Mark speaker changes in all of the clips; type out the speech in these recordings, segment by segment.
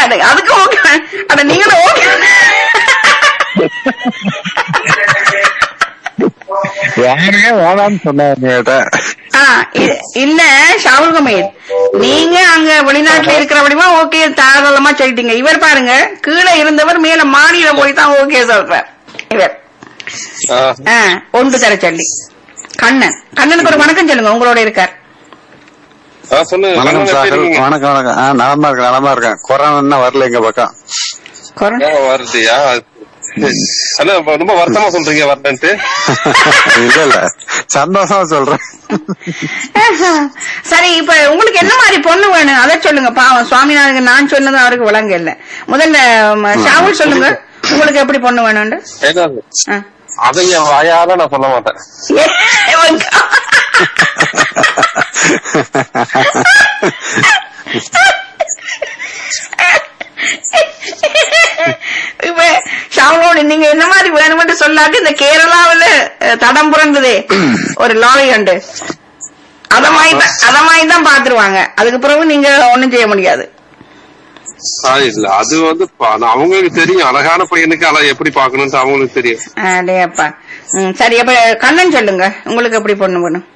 Speaker 1: அட, அதுக்கு ஓகே அட நீங்களும் ஓகே
Speaker 2: யாருமே வேணாம்னு சொன்னாங்க என்கிட்ட.
Speaker 1: ஆ, இ- இல்ல ஷாவுல் கமீர் நீங்க அங்க வெளிநாட்டுல இருக்கிறபடிமா ஓகே தாராளமா சொல்லிட்டீங்க இவர் பாருங்க கீழே இருந்தவர் மேல மாடியில போய் தான் ஓகே சொல்றார் இவர்
Speaker 3: ஆ,
Speaker 1: ஆ, ஒன்று தர சொல்லி கண்ணன் கண்ணனுக்கு ஒரு வணக்கம் சொல்லுங்க உங்களோட இருக்கார்
Speaker 3: ஆ, சொல்லுங்க
Speaker 2: வணக்கம்
Speaker 3: கண்ணன் எப்படி
Speaker 2: சார்
Speaker 3: இருக்கீங்க?
Speaker 2: வணக்கம் வணக்கம் ஆ, நலமா இருக்கேன் நலமா இருக்கேன் கொரோனா இன்னும் வரல எங்க பக்கம்
Speaker 1: கொரோனா
Speaker 3: ஏன் வருதுயா அண்ணா இப்ப ரொம்ப வருத்தமா சொல்றீங்க வரலன்ட்டு
Speaker 2: இல்ல இல்ல சந்தோஷமா சொல்றேன்
Speaker 1: சரி இப்ப உங்களுக்கு என்ன மாதிரி பொண்ணு வேணும் அதை சொல்லுங்க பாவம் சுவாமிநாதன் நான் சொன்னது அவருக்கு விளங்க இல்ல முதல்ல ம, ஷாவுல் சொல்லுங்க உங்களுக்கு எப்படி பொண்ணு வேணும்னு
Speaker 3: ஏதாவது
Speaker 1: ஆ.
Speaker 3: அதை என் வாயால நான் சொல்ல மாட்டேன்
Speaker 1: ஏ, இவங்க. இப்ப ஷாவோடு நீங்க என்ன மாதிரி வேணும்னு சொல்லாட்டி இந்த கேரளாவுல அஹ், தடம் புரண்டுதே ஒரு லாரி கண்டு அத மாதிரி தான் அத மாதிரி தான் பாத்துருவாங்க அதுக்கு பிறகு நீங்க ஒண்ணும் செய்ய முடியாது
Speaker 3: ஆ, இல்ல அது வந்து ப- அது அவங்களுக்கு தெரியும் அழகான பையனுக்கு அழ எப்படி பாக்கணும்னு அவங்களுக்கு தெரியும்
Speaker 1: அடே அப்பா ம், சரி அப்ப கண்ணன் சொல்லுங்க உங்களுக்கு எப்படி பொண்ணு வேணும்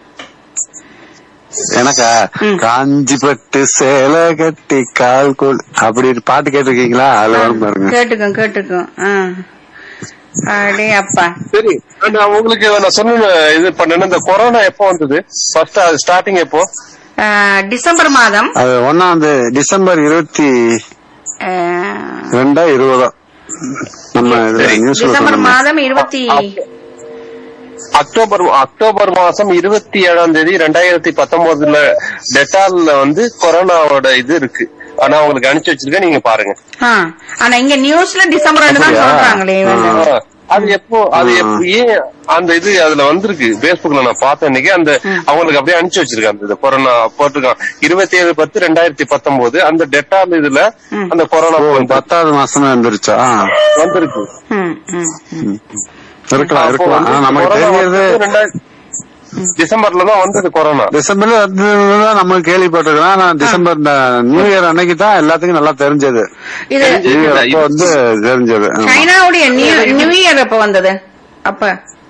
Speaker 2: எனக்கா
Speaker 1: ம்.
Speaker 2: காஞ்சிப்பட்டு சேலை கட்டி கால் கோல் அப்படி பாட்டு கேட்டிருக்கீங்களா அதுல வரும் பாருங்க
Speaker 1: கேட்டுக்கும் கேட்டுக்கும் ஆ. அடே அப்பா
Speaker 3: சரி நான் உங்களுக்கு நான் சொன்ன இது பண்ணேன் இந்த கொரோனா எப்போ வந்தது ஃபர்ஸ்ட் அது ஸ்டார்டிங் எப்போ
Speaker 1: ஆ, டிசம்பர் மாதம்
Speaker 2: அது ஒன்னாம் தேதி டிசம்பர் இருபத்தி
Speaker 1: ஆ,
Speaker 2: ரெண்டா இருபதா நம்ம இதுல
Speaker 3: சரி.
Speaker 2: நியூஸ்ல
Speaker 1: டிசம்பர்
Speaker 2: சொன்னாங்க.
Speaker 1: மாதம் இருபத்தி
Speaker 3: அக்டோபர் அக்டோபர் மாசம் இருபத்தி ஏழாம் தேதி ரெண்டாயிரத்தி பத்தொன்பதுல டெட்டால்ல வந்து கொரோனாவோட இது இருக்கு ஆனா உங்களுக்கு அனுப்பிச்சு வச்சிருக்கேன் நீங்க பாருங்க
Speaker 1: ஆ, ஆனா இங்க நியூஸ்ல டிசம்பர் ரெண்டு தான்
Speaker 2: அப்படியா?
Speaker 1: சொல்றாங்களே இவங்க.
Speaker 3: ஆ, அது எப்போ அது எப்போ ஏன் அந்த இது அதுல வந்திருக்கு பேஸ்புக்ல நான் பார்த்தேன் இன்னைக்கு அந்த அவங்களுக்கு அப்படியே அனுப்பிச்சு வச்சிருக்கேன் அந்த இது கொரோனா போட்டிருக்கான் இருபத்தி ஏழு பத்து ரெண்டாயிரத்தி பத்தொன்பது அந்த டெட்டால் இதுல அந்த கொரோனா
Speaker 2: ஓ,
Speaker 3: வந்து-
Speaker 2: பத்தாவது மாசமே வந்துருச்சா
Speaker 3: வந்திருக்கு
Speaker 1: ம், ம், ம்.
Speaker 2: இருக்கலாம்
Speaker 3: அப்போ
Speaker 2: இருக்கலாம்
Speaker 3: வந்து
Speaker 2: ஆனா, நமக்கு
Speaker 3: கொரோனா
Speaker 2: தெரிஞ்சது
Speaker 3: வந்து ரெண்டாயிரத்தி- டிசம்பர்ல தான் வந்தது கொரோனா
Speaker 2: டிசம்பர்ல வந்து நம்ம கேள்விப்பட்டிருக்கோம் ஆனா டிசம்பர் இந்த நியூ இயர் அன்னைக்கு தான் எல்லாத்துக்கும் நல்லா தெரிஞ்சது
Speaker 1: இது
Speaker 2: நியூ இயர் அப்போ வந்து தெரிஞ்சது ஆமா.
Speaker 1: சைனாவுடைய நியூ நியூ இயர் எப்ப வந்தது அப்ப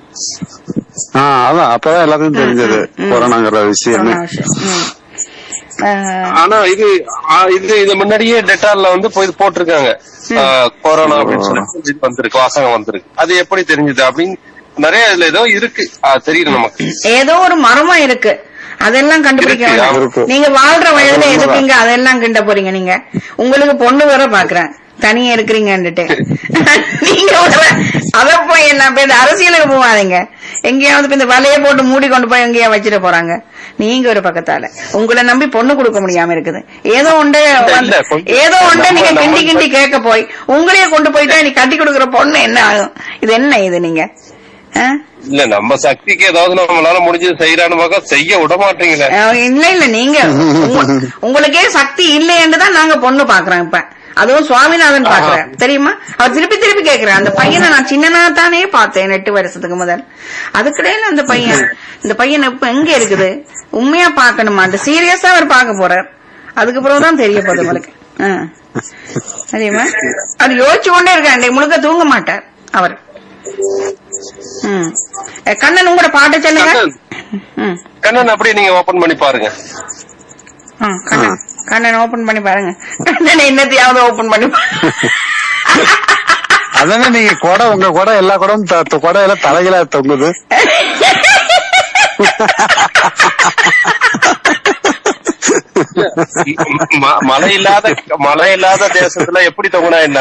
Speaker 2: ஆ அதான் அப்பதான் எல்லாத்துக்கும் தெரிஞ்சது கொரோனாங்கிற விஷயமே
Speaker 1: கொரோனா விஷயம். ம். ஆ,
Speaker 3: ஆனா இது ஆ, இது இது முன்னாடியே டெட்டால்ல வந்து போய் போட்டிருக்காங்க ஆ, கொரோனா அப்படின்னு சொல்லி இது வந்திருக்கு வாசகம் வந்திருக்கு அது எப்படி தெரிஞ்சது அப்படின்னு நிறைய இதுல ஏதோ இருக்கு ஆ, தெரியுது நமக்கு
Speaker 1: ஏதோ ஒரு மர்மம் இருக்கு அதெல்லாம் கண்டுபிடிக்க
Speaker 3: இருக்கு,
Speaker 1: வேண்டாம்.
Speaker 2: இருக்கு.
Speaker 1: நீங்க வாழ்ற வயதுல
Speaker 2: அது
Speaker 1: எதுக்குங்க அதெல்லாம் கிண்ட போறீங்க நீங்க உங்களுக்கு பொண்ணு வர பாக்குறேன் தனியா இருக்கிறீங்கன்னுட்டு நீங்க வர அத போய் என்ன இப்ப இந்த அரசியலுக்கு போவாதீங்க எங்கேயாவது இப்ப இந்த வலைய போட்டு மூடி கொண்டு போய் எங்கேயா வச்சிட போறாங்க நீங்க ஒரு பக்கத்தால உங்களை நம்பி பொண்ணு கொடுக்க முடியாம இருக்குது ஏதோ ஒன்று
Speaker 3: இல்ல, கொஞ்சம்
Speaker 1: ஏதோ ஒன்று நீங்க
Speaker 3: நம்ம-
Speaker 1: கிண்டி கிண்டி கேட்க போய் உங்களையே கொண்டு போயிட்டா நீ கட்டி கொடுக்குற பொண்ணு என்ன ஆகும் இது என்ன இது நீங்க ஆ?
Speaker 3: இல்ல நம்ம சக்திக்கு ஏதாவது நம்மளால முடிஞ்சது செய்யறான்னு பார்க்க செய்ய விட மாட்டீங்களே
Speaker 1: அஹ் இல்ல இல்ல நீங்க உங்க- உங்களுக்கே சக்தி இல்லைன்னு தான் நாங்க பொண்ணு பாக்குறோம் இப்ப அதுவும் சுவாமிநாதன் பாக்குறேன் தெரியுமா அவர் திருப்பி திருப்பி கேக்குறேன் அந்த பையனை நான் சின்னனா தானே பார்த்தேன் எட்டு வருஷத்துக்கு முதல் அதுக்கிடையில அந்த பையன் இந்த பையன் இப்ப எங்க இருக்குது உண்மையா பாக்கணுமா அந்த சீரியஸா அவர் பார்க்க போறார் அதுக்கு பிறகுதான் தெரிய போகுது உங்களுக்கு ஆ. தெரியுமா அவர் யோசிச்சு கொண்டே இருக்காரு முழுக்க தூங்க மாட்டார் அவர் ம் அஹ் கண்ணன் உங்களோட பாட்டை சொல்லுங்க
Speaker 3: கண்ணன்.
Speaker 1: ம்
Speaker 3: கண்ணன் அப்படியே நீங்க ஓபன் பண்ணி பாருங்க
Speaker 1: ஆ, கண்ணன் கண்ணன் ஓபன் பண்ணி பாருங்க கண்ணன் என்னத்தையாவது ஓபன் பண்ணி பாருங்க.
Speaker 2: அதானே நீங்க கொடை உங்க கொடை எல்லா குடமும் த- த- கொடை எல்லாம் தலைகளா தொங்குது
Speaker 3: ம- மழை இல்லாத மழை இல்லாத தேசத்துல எப்படி தொகுனா என்ன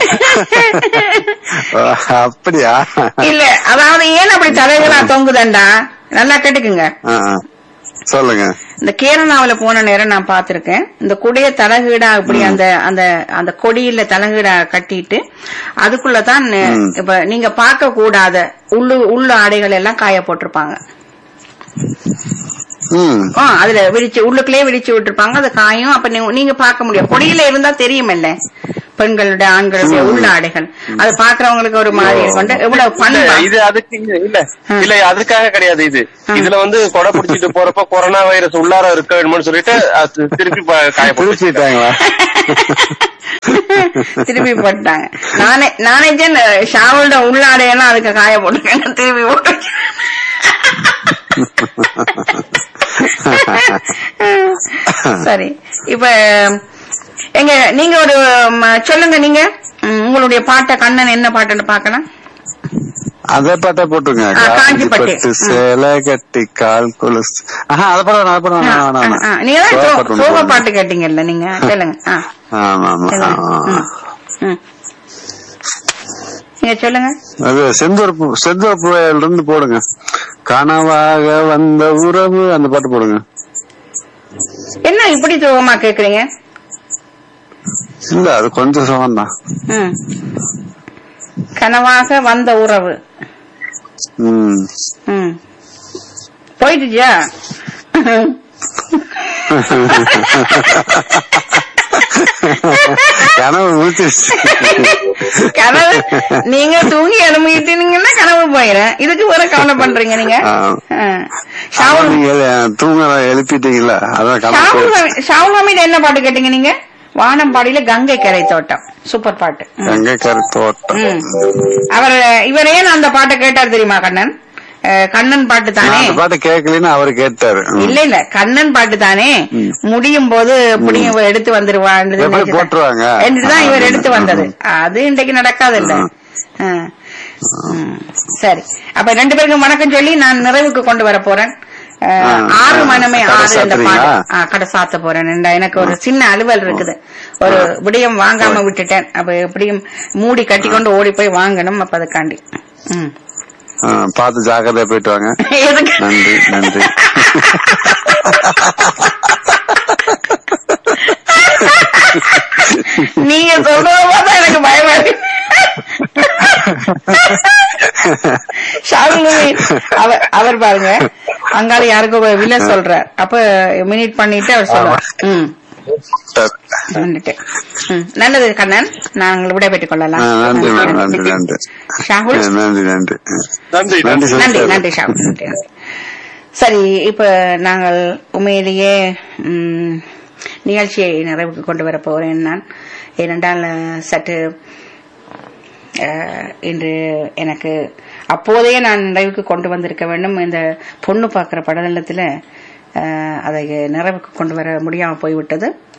Speaker 2: அப்படியா
Speaker 1: இல்ல அதாவது ஏன் அப்படி தலைகளா தொங்குதண்டா நல்லா கேட்டுக்குங்க
Speaker 2: ஆ, ஆ. சொல்லுங்க
Speaker 1: இந்த கேரளாவுல போன நேரம் நான் பார்த்திருக்கேன் இந்த குடைய தலகீடா இப்படி அந்த அந்த அந்த கொடியில தலகீடா கட்டிட்டு அதுக்குள்ளதான்
Speaker 2: ம்.
Speaker 1: இப்ப நீங்க பார்க்க கூடாத உள்ளு உள்ள ஆடைகள் எல்லாம் காய போட்டிருப்பாங்க
Speaker 2: ம்
Speaker 1: ஆ, அதுல விரிச்சு உள்ளுக்குள்ளே விரிச்சு விட்டுருப்பாங்க அது காயும் அப்ப நீங்க- நீங்க பார்க்க முடியும் கொடியில இருந்தா தெரியுமில்ல பெண்களுடைய ஆண்களுடைய உள்ள ஆடைகள் அது பாக்குறவங்களுக்கு ஒரு மாதிரி இருக்கும் எவ்வளவு
Speaker 3: இல்ல,
Speaker 1: பண்பா
Speaker 3: இது அதுக்கு இல்ல, இல்ல
Speaker 1: ஆ.
Speaker 3: இல்ல அதுக்காக கிடையாது இது
Speaker 1: ஆ.
Speaker 3: இதுல வந்து கொடை பிடிச்சிட்டு போறப்ப கொரோனா வைரஸ் உள்ளார இருக்க வேணும்னு சொல்லிட்டு அது திருப்பி ப- காய போட்டு
Speaker 2: திருப்பிட்டாங்களா
Speaker 1: திருப்பி போட்டாங்க நானே நானே ஷாவலோட உள்ளாடையெல்லாம் அதுக்கு காய போட்டுருக்கேன் திருப்பி போட்டு சரி இப்ப எங்க நீங்க ஒரு ம, சொல்லுங்க நீங்க ம், உங்களுடைய பாட்டை கண்ணன் என்ன பாட்டுன்னு பாக்கலாம்
Speaker 2: அதே பாட்டே போட்டுருங்க
Speaker 1: ஆ, காஞ்சி பட்டு.
Speaker 2: பட்டு சேலை கட்டி கால் கொலுசு ஆஹா அதை பாட நான் பாட வேணாம், வேணாம், வேணாம்.
Speaker 1: நீங்க தான்
Speaker 2: சோக
Speaker 1: சோ-
Speaker 2: பாட்டு ஒண்ணு
Speaker 1: சோக
Speaker 2: போடுங்க.
Speaker 1: பாட்டு கேட்டீங்கல்ல நீங்க சொல்லுங்க ஆ,
Speaker 2: ஆமா ஆமா
Speaker 1: சொல்லுங்க
Speaker 2: ஆமா.
Speaker 1: ம், ம். நீங்க சொல்லுங்க
Speaker 2: அது செந்தூர்ப்பு செந்தூர்ப்பு இருந்து போடுங்க கனவாக வந்த உறவு அந்த பாட்டு போடுங்க
Speaker 1: என்ன இப்படி சோகமா கேக்குறீங்க
Speaker 2: இல்ல அது கொஞ்சம் சுகம் தான்
Speaker 1: ம். கனவாக வந்த உறவு
Speaker 2: ம்
Speaker 1: ம். போயிட்டுச்சா
Speaker 2: கனவு ஊத்திருச்சு
Speaker 1: கனவு நீங்க தூங்கி எழுமிட்டீங்கன்னா கனவு போயிடும் இதுக்கு ஒரு கவலை பண்றீங்க நீங்க
Speaker 2: ஆ.
Speaker 1: ஆ.
Speaker 2: ஆமா,
Speaker 1: ஷாவுல்
Speaker 2: நீங்க எழு- தூங்க எழுப்பிட்டீங்களா அதான் கனவு
Speaker 1: ஷாவுல்
Speaker 2: போயிடுச்சு.
Speaker 1: ஹமீ- ஷாவுல் ஹமீது என்ன பாட்டு கேட்டீங்க நீங்க வானம்பாடியில கங்கை கரை தோட்டம் சூப்பர் பாட்டு ம்.
Speaker 2: கங்கை கரு தோட்டம்
Speaker 1: ம். அவர் இவர் ஏன் அந்த பாட்டை கேட்டார் தெரியுமா கண்ணன் அஹ், கண்ணன் பாட்டு
Speaker 2: நான்
Speaker 1: தானே
Speaker 2: அந்த பாட்டை கேட்கலன்னு அவரு கேட்டாரு ம்.
Speaker 1: இல்ல இல்ல கண்ணன் பாட்டு தானே முடியும் போது புடியும் எடுத்து வந்துருவான்னு
Speaker 2: எப்படி
Speaker 1: நினைச்சுதான்.
Speaker 2: போட்டுருவாங்க?
Speaker 1: என்றுதான் இவர் எடுத்து
Speaker 2: ம்.
Speaker 1: வந்தது அது இன்றைக்கு நடக்காது இல்ல சரி அப்ப ரெண்டு பேருக்கும் வணக்கம் சொல்லி நான் நிறைவுக்கு கொண்டு வர போறேன் அஹ்,
Speaker 2: ஆ,
Speaker 1: ஆறு
Speaker 2: ஆ.
Speaker 1: மனமே
Speaker 2: கடை
Speaker 1: ஆறு என்ற பாட்டு
Speaker 2: சாத்துறீங்களா?
Speaker 1: ஆ, கடை சாத்த போறேன் ஏண்டா, எனக்கு ஒரு சின்ன அலுவல் இருக்குது ஒரு விடயம் வாங்காம விட்டுட்டேன் அப்ப எப்படியும் மூடி கட்டி கொண்டு ஓடி போய் வாங்கணும் அப்ப அதுக்காண்டி ம்.
Speaker 2: ஆ, பார்த்து ஜாக்கிரதையா போயிட்டு வாங்க
Speaker 1: எதுக்கு
Speaker 2: நன்றி நன்றி
Speaker 1: நீங்க சொல்றத பார்த்தா எனக்கு பயமா இருக்கு ஷாகுல் நபி, அவர் அவர் பாருங்க அங்கால யாருக்கோ வில்ல சொல்றார் அப்ப மினிட் பண்ணிட்டு அவர் சொல்லுவார் ம் வந்துட்டு. ம், நல்லது கண்ணன் நாங்கள் விடைபெற்றுக்
Speaker 2: ஆ,
Speaker 1: கொள்ளலாம்
Speaker 2: நன்றி மேடம் நன்றி நன்றி
Speaker 1: ஷாகுல்
Speaker 2: ஆ, நன்றி நன்றி
Speaker 3: நன்றி
Speaker 2: நன்றி
Speaker 1: நன்றி
Speaker 2: சொல்லிட்டாரு.
Speaker 1: நன்றி ஷாகுல் நன்றி நன்றி. சரி இப்ப நாங்கள் உண்மையிலேயே ம், நிகழ்ச்சியை நிறைவுக்கு கொண்டு வர போறேன் நான் ஏனென்றால் சற்று அஹ், இன்று எனக்கு அப்போதே நான் நிறைவுக்கு கொண்டு வந்திருக்க வேண்டும் இந்த பொண்ணு பார்க்கிற படலத்தில் அதை நிறைவுக்கு கொண்டு வர முடியாமல் போய்விட்டது